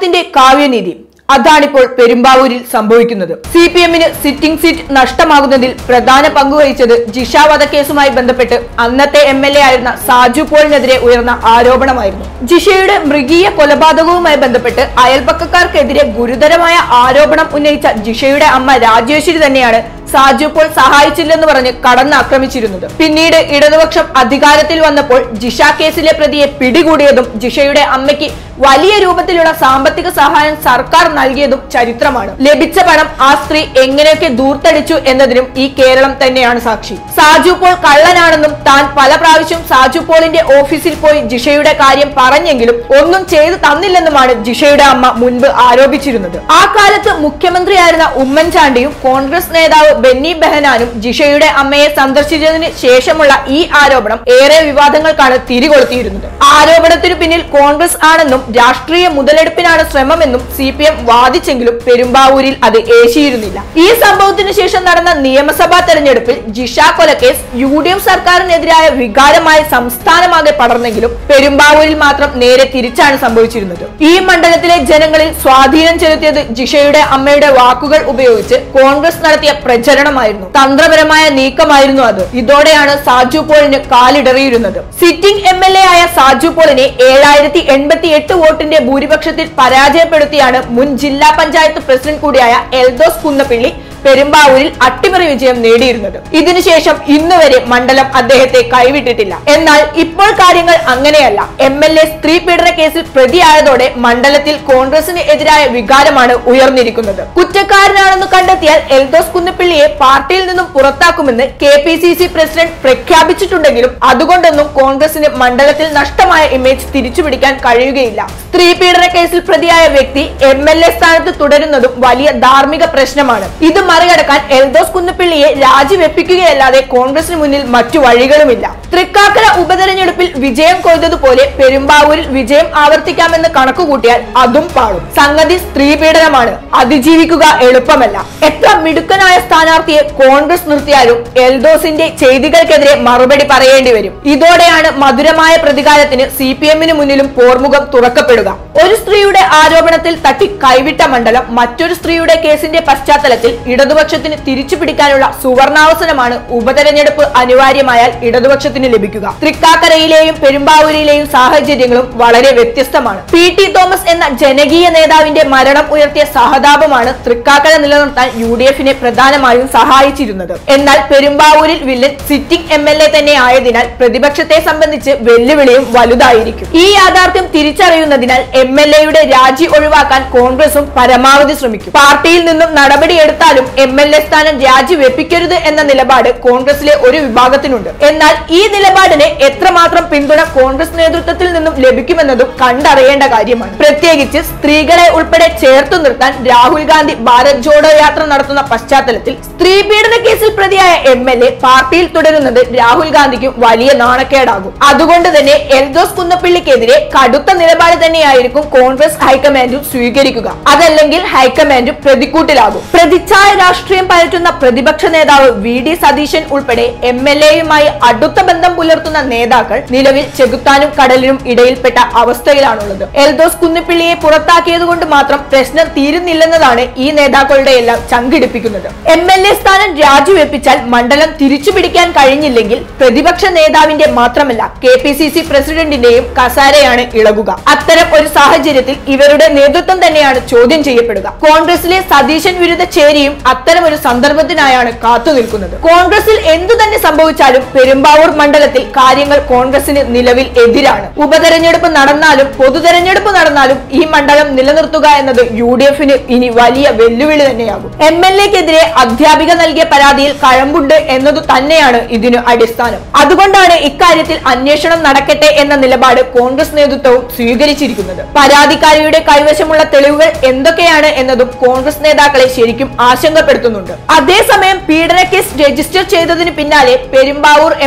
കാലത്തിന്റെ കാവ്യനീതി അതാണിപ്പോൾ പെരുമ്പാവൂരിൽ സംഭവിക്കുന്നത് സി പി എമ്മിന് സിറ്റിംഗ് സീറ്റ് നഷ്ടമാകുന്നതിൽ പ്രധാന പങ്കുവഹിച്ചത് ജിഷ വധക്കേസുമായി ബന്ധപ്പെട്ട് അന്നത്തെ എം എൽ എ ആയിരുന്ന സാജു പോളിനെതിരെ ഉയർന്ന ആരോപണമായിരുന്നു ജിഷയുടെ മൃഗീയ കൊലപാതകവുമായി ബന്ധപ്പെട്ട് അയൽപക്കക്കാർക്കെതിരെ ഗുരുതരമായ ആരോപണം ഉന്നയിച്ച ജിഷയുടെ അമ്മ രാജേശ്വരി തന്നെയാണ് സാജു പോൾ സഹായിച്ചില്ലെന്ന് പറഞ്ഞ് കടന്നാക്രമിച്ചിരുന്നത് പിന്നീട് ഇടതുപക്ഷം അധികാരത്തിൽ വന്നപ്പോൾ ജിഷ കേസിലെ പ്രതിയെ പിടികൂടിയതും ജിഷയുടെ അമ്മയ്ക്ക് വലിയ രൂപത്തിലുള്ള സാമ്പത്തിക സഹായം സർക്കാർ നൽകിയതും ചരിത്രമാണ് ലഭിച്ച പണം ആ സ്ത്രീ എങ്ങനെയൊക്കെ ദൂർത്തടിച്ചു എന്നതിനും ഈ കേരളം തന്നെയാണ് സാക്ഷി സാജു പോൾ കള്ളനാണെന്നും താൻ പല പ്രാവശ്യം സാജു പോളിന്റെ ഓഫീസിൽ പോയി ജിഷയുടെ കാര്യം പറഞ്ഞെങ്കിലും ഒന്നും ചെയ്തു തന്നില്ലെന്നുമാണ് ജിഷയുടെ അമ്മ മുൻപ് ആരോപിച്ചിരുന്നത് ആ കാലത്ത് മുഖ്യമന്ത്രിയായിരുന്ന ഉമ്മൻചാണ്ടിയും കോൺഗ്രസ് നേതാവ് ബെന്നി ബെഹനാനും ജിഷയുടെ അമ്മയെ സന്ദർശിച്ചതിന് ശേഷമുള്ള ഈ ആരോപണം ഏറെ വിവാദങ്ങൾക്കാണ് തിരികൊളുത്തിയിരുന്നത് ആരോപണത്തിനു പിന്നിൽ കോൺഗ്രസ് ആണെന്നും രാഷ്ട്രീയ മുതലെടുപ്പിനാണ് ശ്രമമെന്നും സി പി എം വാദിച്ചെങ്കിലും പെരുമ്പാവൂരിൽ അത് ഏശിയിരുന്നില്ല ഈ സംഭവത്തിന് ശേഷം നടന്ന നിയമസഭാ തെരഞ്ഞെടുപ്പിൽ ജിഷ കൊലക്കേസ് യു ഡി എഫ് സർക്കാരിനെതിരായ വികാരമായി സംസ്ഥാനമാകെ പടർന്നെങ്കിലും പെരുമ്പാവൂരിൽ മാത്രം നേരെ തിരിച്ചാണ് സംഭവിച്ചിരുന്നത് ഈ മണ്ഡലത്തിലെ ജനങ്ങളിൽ സ്വാധീനം ചെലുത്തിയത് ജിഷയുടെ അമ്മയുടെ വാക്കുകൾ ഉപയോഗിച്ച് കോൺഗ്രസ് നടത്തിയ പ്രചരണമായിരുന്നു തന്ത്രപരമായ നീക്കമായിരുന്നു അത് ഇതോടെയാണ് സാജു പോളിന് കാലിടറിയിരുന്നത് സിറ്റിംഗ് എം എൽ എ ആയ സാജു പോളിനെ ഏഴായിരത്തി എൺപത്തി എട്ട് വോട്ടിന്റെ ഭൂരിപക്ഷത്തിൽ പരാജയപ്പെടുത്തിയാണ് മുൻ ജില്ലാ പഞ്ചായത്ത് പ്രസിഡന്റ് കൂടിയായ എൽദോസ് കുന്നപ്പിള്ളി പെരുമ്പാവൂരിൽ അട്ടിമറി വിജയം നേടിയിരുന്നത് ഇതിനുശേഷം ഇന്നുവരെ മണ്ഡലം അദ്ദേഹത്തെ കൈവിട്ടിട്ടില്ല എന്നാൽ ഇപ്പോൾ കാര്യങ്ങൾ അങ്ങനെയല്ല എം എൽ എ സ്ത്രീ പീഡന കേസിൽ പ്രതിയായതോടെ മണ്ഡലത്തിൽ കോൺഗ്രസിന് എതിരായ വികാരമാണ് ഉയർന്നിരിക്കുന്നത് കുറ്റക്കാരനാണെന്ന് കണ്ടെത്തിയാൽ എൽദോസ് കുന്നപ്പിള്ളിയെ പാർട്ടിയിൽ നിന്നും പുറത്താക്കുമെന്ന് K P C C president പ്രഖ്യാപിച്ചിട്ടുണ്ടെങ്കിലും അതുകൊണ്ടൊന്നും കോൺഗ്രസിന് മണ്ഡലത്തിൽ നഷ്ടമായ ഇമേജ് തിരിച്ചുപിടിക്കാൻ കഴിയുകയില്ല സ്ത്രീ പീഡന കേസിൽ പ്രതിയായ വ്യക്തി എം എൽ എ സ്ഥാനത്ത് തുടരുന്നതും വലിയ ധാർമ്മിക പ്രശ്നമാണ് ഇത് മറികടക്കാൻ എൽദോസ് കുന്നപ്പിള്ളിയെ രാജിവെപ്പിക്കുകയല്ലാതെ കോൺഗ്രസിന് മുന്നിൽ മറ്റു വഴികളുമില്ല തൃക്കാക്കര ഉപതെരഞ്ഞെടുപ്പിൽ വിജയം കൊയ്തതുപോലെ പെരുമ്പാവൂരിൽ വിജയം ആവർത്തിക്കാമെന്ന് കണക്കുകൂട്ടിയാൽ അതും പാടും സംഗതി സ്ത്രീ പീഡനമാണ് അതിജീവിക്കുക എളുപ്പമല്ല എത്ര മിടുക്കനായ സ്ഥാനാർത്ഥിയെ കോൺഗ്രസ് നിർത്തിയാലും എൽദോസിന്റെ ചെയ്തികൾക്കെതിരെ മറുപടി പറയേണ്ടി വരും ഇതോടെയാണ് മധുരമായ പ്രതികാരത്തിന് സി പി എമ്മിന് മുന്നിലും പോർമുഖം തുറക്കപ്പെടുക ഒരു സ്ത്രീയുടെ ആരോപണത്തിൽ തട്ടി കൈവിട്ട മണ്ഡലം മറ്റൊരു സ്ത്രീയുടെ കേസിന്റെ പശ്ചാത്തലത്തിൽ ഇടതുപക്ഷത്തിന് തിരിച്ചു പിടിക്കാനുള്ള സുവർണാവസരമാണ് ഉപതെരഞ്ഞെടുപ്പ് അനിവാര്യമായാൽ ഇടതുപക്ഷത്തിന് ലഭിക്കുക തൃക്കാക്കരയിലെയും പെരുമ്പാവൂരിലെയും സാഹചര്യങ്ങളും വളരെ വ്യത്യസ്തമാണ് പി ടി തോമസ് എന്ന ജനകീയ നേതാവിന്റെ മരണം ഉയർത്തിയ സഹതാപമാണ് തൃക്കാക്കര നിലനിർത്താൻ യു ഡി എഫിനെ പ്രധാനമായും സഹായിച്ചിരുന്നത് എന്നാൽ പെരുമ്പാവൂരിൽ villain sitting M L A തന്നെ ആയതിനാൽ പ്രതിപക്ഷത്തെ സംബന്ധിച്ച് വെല്ലുവിളിയും വലുതായിരിക്കും ഈ യാഥാർത്ഥ്യം തിരിച്ചറിയുന്നതിനാൽ എം എൽ എയുടെ രാജി ഒഴിവാക്കാൻ കോൺഗ്രസും പരമാവധി ശ്രമിക്കും പാർട്ടിയിൽ നിന്നും നടപടിയെടുത്താലും എം എൽ എ സ്ഥാനം രാജിവെപ്പിക്കരുത് എന്ന നിലപാട് കോൺഗ്രസിലെ ഒരു വിഭാഗത്തിനുണ്ട് എന്നാൽ ഈ നിലപാടിന് എത്രമാത്രം പിന്തുണ കോൺഗ്രസ് നേതൃത്വത്തിൽ നിന്നും ലഭിക്കുമെന്നതും കണ്ടറിയേണ്ട കാര്യമാണ് പ്രത്യേകിച്ച് സ്ത്രീകളെ ഉൾപ്പെടെ ചേർത്തു നിർത്താൻ രാഹുൽ ഗാന്ധി ഭാരത് ജോഡോ യാത്ര നടത്തുന്ന പശ്ചാത്തലത്തിൽ സ്ത്രീ പീഡന കേസിൽ പ്രതിയായ എം എൽ എ പാർട്ടിയിൽ തുടരുന്നത് രാഹുൽ ഗാന്ധിക്കും വലിയ നാണക്കേടാകും അതുകൊണ്ട് തന്നെ എൽദോസ് കുന്നപ്പിള്ളിക്കെതിരെ കടുത്ത നിലപാട് തന്നെയായിരിക്കും കോൺഗ്രസ് ഹൈക്കമാൻഡും സ്വീകരിക്കുക അതല്ലെങ്കിൽ ഹൈക്കമാൻഡും പ്രതിക്കൂട്ടിലാകും പ്രതിച്ഛായ രാഷ്ട്രീയം പയറ്റുന്ന പ്രതിപക്ഷ നേതാവ് വി ഡി സതീശൻ ഉൾപ്പെടെ എം എൽ എയുമായി അടുത്ത ബന്ധം പുലർത്തുന്ന നേതാക്കൾ നിലവിൽ ചെകുത്താനും കടലിനും ഇടയിൽപ്പെട്ട അവസ്ഥയിലാണുള്ളത് എൽദോസ് കുന്നിപ്പിള്ളിയെ പുറത്താക്കിയത് കൊണ്ട് മാത്രം പ്രശ്നം തീരുന്നില്ലെന്നതാണ് ഈ നേതാക്കളുടെ എല്ലാം ചങ്കിടിപ്പിക്കുന്നത് എം എൽ എ സ്ഥാനം രാജിവെപ്പിച്ചാൽ മണ്ഡലം തിരിച്ചുപിടിക്കാൻ കഴിഞ്ഞില്ലെങ്കിൽ പ്രതിപക്ഷ നേതാവിന്റെ മാത്രമല്ല കെ പി സി സി പ്രസിഡന്റിന്റെയും കസാരയാണ് ഇളകുക അത്തരം ഒരു സാഹചര്യത്തിൽ ഇവരുടെ നേതൃത്വം തന്നെയാണ് ചോദ്യം ചെയ്യപ്പെടുക കോൺഗ്രസിലെ സതീശൻ വിരുദ്ധ ചേരിയും അത്തരം ഒരു സന്ദർഭത്തിനായാണ് കാത്തു നിൽക്കുന്നത് കോൺഗ്രസിൽ എന്തു തന്നെ സംഭവിച്ചാലും പെരുമ്പാവൂർ മണ്ഡലത്തിൽ കാര്യങ്ങൾ കോൺഗ്രസിന് നിലവിൽ എതിരാണ് ഉപതെരഞ്ഞെടുപ്പ് നടന്നാലും പൊതുതെരഞ്ഞെടുപ്പ് നടന്നാലും ഈ മണ്ഡലം നിലനിർത്തുക എന്നത് യു ഡി എഫിന് ഇനി വലിയ വെല്ലുവിളി തന്നെയാകും എം എൽ എക്കെതിരെ അധ്യാപിക നൽകിയ പരാതിയിൽ കഴമ്പുണ്ട് എന്നതു തന്നെയാണ് ഇതിന് അടിസ്ഥാനം അതുകൊണ്ടാണ് ഇക്കാര്യത്തിൽ അന്വേഷണം നടക്കട്ടെ എന്ന നിലപാട് കോൺഗ്രസ് നേതൃത്വവും സ്വീകരിച്ചിരിക്കുന്നത് പരാതിക്കാരിയുടെ കൈവശമുള്ള തെളിവുകൾ എന്തൊക്കെയാണ് എന്നതും കോൺഗ്രസ് നേതാക്കളെ ശരിക്കും ആശങ്കപ്പെടുത്തുന്നുണ്ട് അതേസമയം പീഡന കേസ് രജിസ്റ്റർ ചെയ്തതിന് പിന്നാലെ Perumbavoor M L A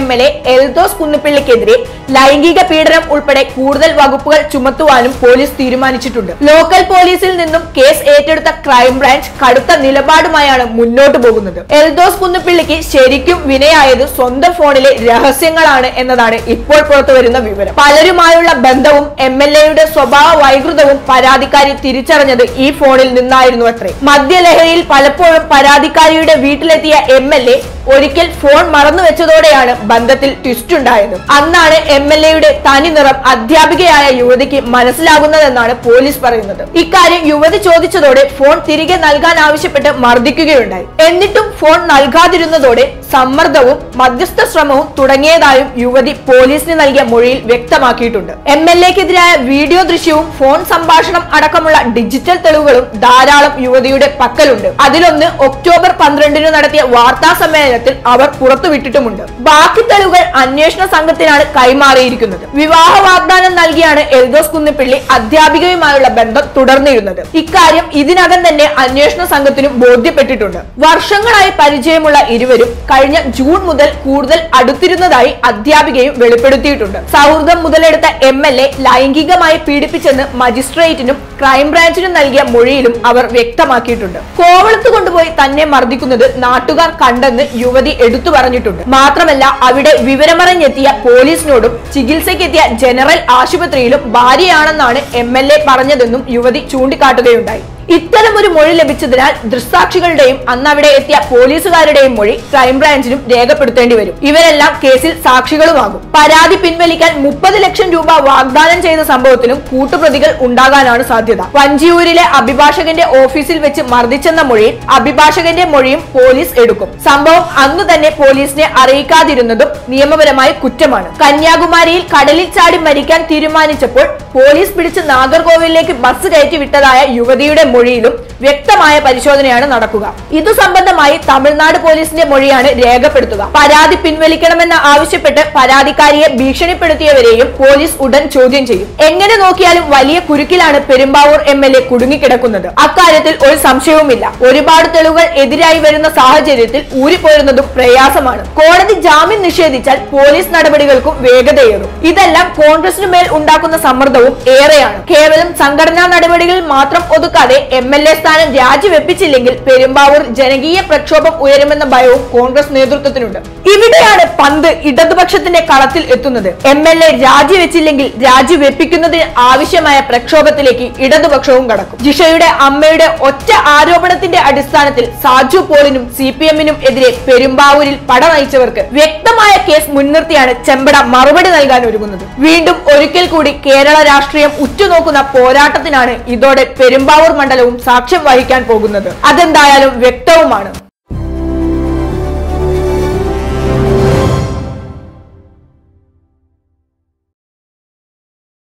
Eldhose കുന്നിപ്പിള്ളിക്കെതിരെ ലൈംഗിക പീഡനം ഉൾപ്പെടെ കൂടുതൽ വകുപ്പുകൾ ചുമത്തുവാനും പോലീസ് തീരുമാനിച്ചിട്ടുണ്ട് ലോക്കൽ പോലീസിൽ നിന്നും കേസ് ഏറ്റെടുത്ത ക്രൈംബ്രാഞ്ച് കടുത്ത നിലപാടുമായാണ് മുന്നോട്ട് പോകുന്നത് എൽദോസ് കുന്നിപ്പിള്ളിക്ക് ശരിക്കും വിനയായത് സ്വന്തം ഫോണിലെ രഹസ്യങ്ങളാണ് എന്നതാണ് ഇപ്പോൾ പുറത്തുവരുന്ന വിവരം പലരുമായുള്ള ബന്ധവും എം എൽ എയുടെ സ്വഭാവ വൈകൃതവും പരാതിക്കാരി തിരിച്ചറിഞ്ഞത് ഈ ഫോണിൽ നിന്നായിരുന്നു അത്രേ മദ്യലഹരിയിൽ പലപ്പോഴും പരാതിക്കാരിയുടെ വീട്ടിലെത്തിയ എം എൽ എ ഒരിക്കൽ ഫോൺ മറന്നു വെച്ചതോടെയാണ് ബന്ധത്തിൽ ട്വിസ്റ്റ് ഉണ്ടായത് അന്നാണ് എം എൽ എയുടെ തനി നിറം അധ്യാപികയായ യുവതിക്ക് മനസ്സിലാകുന്നതെന്നാണ് പോലീസ് പറയുന്നത് ഇക്കാര്യം യുവതി ചോദിച്ചതോടെ ഫോൺ തിരികെ നൽകാൻ ആവശ്യപ്പെട്ട് മർദ്ദിക്കുകയുണ്ടായി എന്നിട്ടും ഫോൺ നൽകാതിരുന്നതോടെ സമ്മർദ്ദവും മധ്യസ്ഥ ശ്രമവും തുടങ്ങിയതായും യുവതി പോലീസിന് നൽകിയ മൊഴിയിൽ വ്യക്തമാക്കിയിട്ടുണ്ട് എം എൽ എക്കെതിരായ വീഡിയോ ദൃശ്യവും ഫോൺ സംഭാഷണം അടക്കമുള്ള ഡിജിറ്റൽ തെളിവുകളും ധാരാളം യുവതിയുടെ പക്കലുണ്ട് അതിലൊന്ന് ഒക്ടോബർ പന്ത്രണ്ടിന് നടത്തിയ വാർത്താ സമ്മേളനത്തിൽ അവർ പുറത്തുവിട്ടിട്ടുമുണ്ട് ബാക്കി തെളിവുകൾ അന്വേഷണ സംഘത്തിനാണ് കൈമാറിയിരിക്കുന്നത് വിവാഹ വാഗ്ദാനം നൽകിയാണ് എൽദോസ് കുന്നിപ്പിള്ളി അധ്യാപികയുമായുള്ള ബന്ധം തുടർന്നിരുന്നത് ഇക്കാര്യം ഇതിനകം തന്നെ അന്വേഷണ സംഘത്തിനും ബോധ്യപ്പെട്ടിട്ടുണ്ട് വർഷങ്ങളായി പരിചയമുള്ള ഇരുവരും കഴിഞ്ഞ ജൂൺ മുതൽ കൂടുതൽ അടുത്തിരുന്നതായി അധ്യാപികയും വെളിപ്പെടുത്തിയിട്ടുണ്ട് സൗഹൃദം മുതലെടുത്ത എം എൽ എ ലൈംഗികമായി പീഡിപ്പിച്ചെന്ന് മജിസ്ട്രേറ്റിനും ക്രൈംബ്രാഞ്ചിനും നൽകിയ മൊഴിയിലും അവർ വ്യക്തമാക്കിയിട്ടുണ്ട് കോവളത്ത് കൊണ്ടുപോയി തന്നെ മർദ്ദിക്കുന്നത് നാട്ടുകാർ കണ്ടെന്ന് യുവതി എടുത്തു പറഞ്ഞിട്ടുണ്ട് മാത്രമല്ല അവിടെ വിവരമറിഞ്ഞെത്തിയ പോലീസിനോടും ചികിത്സയ്ക്കെത്തിയ ജനറൽ ആശുപത്രിയിലും ഭാര്യയാണെന്നാണ് എം എൽ എ പറഞ്ഞതെന്നും യുവതി ചൂണ്ടിക്കാട്ടുകയുണ്ടായി ഇത്തരമൊരു മൊഴി ലഭിച്ചതിനാൽ ദൃക്സാക്ഷികളുടെയും അന്ന് അവിടെ എത്തിയ പോലീസുകാരുടെയും മൊഴി ക്രൈംബ്രാഞ്ചിനും രേഖപ്പെടുത്തേണ്ടി വരും ഇവരെല്ലാം കേസിൽ സാക്ഷികളുമാകും പരാതി പിൻവലിക്കാൻ മുപ്പത് ലക്ഷം രൂപ വാഗ്ദാനം ചെയ്ത സംഭവത്തിലും കൂട്ടുപ്രതികൾ ഉണ്ടാകാനാണ് സാധ്യത വഞ്ചിയൂരിലെ അഭിഭാഷകന്റെ ഓഫീസിൽ വെച്ച് മർദ്ദിച്ചെന്ന മൊഴിയിൽ അഭിഭാഷകന്റെ മൊഴിയും പോലീസ് എടുക്കും സംഭവം അന്ന് തന്നെ പോലീസിനെ അറിയിക്കാതിരുന്നതും നിയമപരമായി കുറ്റമാണ് കന്യാകുമാരിയിൽ കടലിൽ ചാടി മരിക്കാൻ തീരുമാനിച്ചപ്പോൾ പോലീസ് പിടിച്ച് നാഗർകോവിലേക്ക് ബസ് കയറ്റി വിട്ടതായ യുവതിയുടെ മൊഴിയിലും വ്യക്തമായ പരിശോധനയാണ് നടക്കുക ഇതു സംബന്ധമായി തമിഴ്നാട് പോലീസിന്റെ മൊഴിയാണ് രേഖപ്പെടുത്തുക പരാതി പിൻവലിക്കണമെന്ന് ആവശ്യപ്പെട്ട് പരാതിക്കാരിയെ ഭീഷണിപ്പെടുത്തിയവരെയും പോലീസ് ഉടൻ ചോദ്യം ചെയ്യും എങ്ങനെ നോക്കിയാലും വലിയ കുരുക്കിലാണ് പെരുമ്പാവൂർ എം എൽ എ കുടുങ്ങിക്കിടക്കുന്നത് അക്കാര്യത്തിൽ ഒരു സംശയവുമില്ല ഒരുപാട് തെളിവുകൾ എതിരായി വരുന്ന സാഹചര്യത്തിൽ ഊരിപ്പോരുന്നതും പ്രയാസമാണ് കോടതി ജാമ്യം നിഷേധിച്ചാൽ പോലീസ് നടപടികൾക്കും വേഗതയേറും ഇതെല്ലാം കോൺഗ്രസിനു മേൽ ഉണ്ടാക്കുന്ന സമ്മർദ്ദവും ഏറെയാണ് കേവലം സംഘടനാ നടപടികളിൽ മാത്രം ഒതുക്കാതെ എം എൽ എ സ്ഥാനം രാജിവെപ്പിച്ചില്ലെങ്കിൽ പെരുമ്പാവൂർ ജനകീയ പ്രക്ഷോഭം ഉയരുമെന്ന ഭയവും കോൺഗ്രസ് നേതൃത്വത്തിനുണ്ട് ഇവിടെയാണ് പന്ത് ഇടതുപക്ഷത്തിന്റെ കളത്തിൽ എത്തുന്നത് എം എൽ എ രാജിവെച്ചില്ലെങ്കിൽ രാജിവെപ്പിക്കുന്നതിന് ആവശ്യമായ പ്രക്ഷോഭത്തിലേക്ക് ഇടതുപക്ഷവും കടക്കും ജിഷയുടെ അമ്മയുടെ ഒറ്റ ആരോപണത്തിന്റെ അടിസ്ഥാനത്തിൽ സാജു പോളിനും സി പി എമ്മിനും എതിരെ പെരുമ്പാവൂരിൽ പട നയിച്ചവർക്ക് വ്യക്തമായ കേസ് മുൻനിർത്തിയാണ് ചെമ്പട മറുപടി നൽകാൻ ഒരുങ്ങുന്നത് വീണ്ടും ഒരിക്കൽ കൂടി കേരള രാഷ്ട്രീയം ഉറ്റുനോക്കുന്ന പോരാട്ടത്തിനാണ് ഇതോടെ പെരുമ്പാവൂർ മണ്ഡലവും സാക്ഷ്യം വഹിക്കാൻ പോകുന്നത് അതെന്തായാലും വ്യക്തവുമാണ്